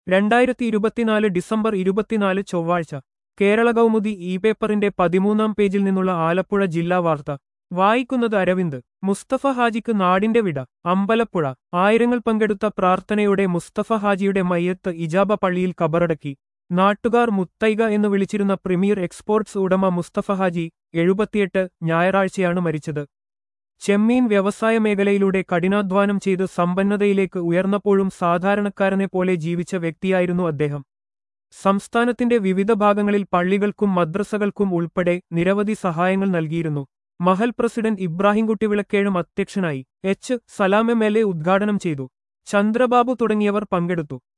രണ്ടായിരത്തി ഇരുപത്തിനാല് ഡിസംബർ ഇരുപത്തിനാല് ചൊവ്വാഴ്ച കേരള കൗമുദി ഇ പേപ്പറിന്റെ പതിമൂന്നാം പേജിൽ നിന്നുള്ള ആലപ്പുഴ ജില്ലാ വാർത്ത വായിക്കുന്നത് അരവിന്ദ് മുസ്തഫ ഹാജിക്ക് നാടിന്റെ വിട അമ്പലപ്പുഴ ആയിരങ്ങൾ പങ്കെടുത്ത പ്രാർത്ഥനയോടെ മുസ്തഫ ഹാജിയുടെ മയ്യത്ത് ഇജാബ പള്ളിയിൽ കബറടക്കി നാട്ടുകാർ മുത്തൈക എന്ന് വിളിച്ചിരുന്ന പ്രീമിയർ എക്സ്പോർട്സ് ഉടമ മുസ്തഫ ഹാജി എഴുപത്തിയെട്ട് ഞായറാഴ്ചയാണ് മരിച്ചത് ചെമ്മീൻ വ്യവസായ മേഖലയിലൂടെ കഠിനാധ്വാനം ചെയ്ത് സമ്പന്നതയിലേക്ക് ഉയർന്നപ്പോഴും സാധാരണക്കാരനെ പോലെ ജീവിച്ച വ്യക്തിയായിരുന്നു അദ്ദേഹം സംസ്ഥാനത്തിന്റെ വിവിധ ഭാഗങ്ങളിൽ പള്ളികൾക്കും മദ്രസകൾക്കും ഉൾപ്പെടെ നിരവധി സഹായങ്ങൾ നൽകിയിരുന്നു മഹൽ പ്രസിഡന്റ് ഇബ്രാഹിംകുട്ടി വിളക്കേഴും അധ്യക്ഷനായി H Salam M L A ഉദ്ഘാടനം ചെയ്തു ചന്ദ്രബാബു തുടങ്ങിയവർ പങ്കെടുത്തു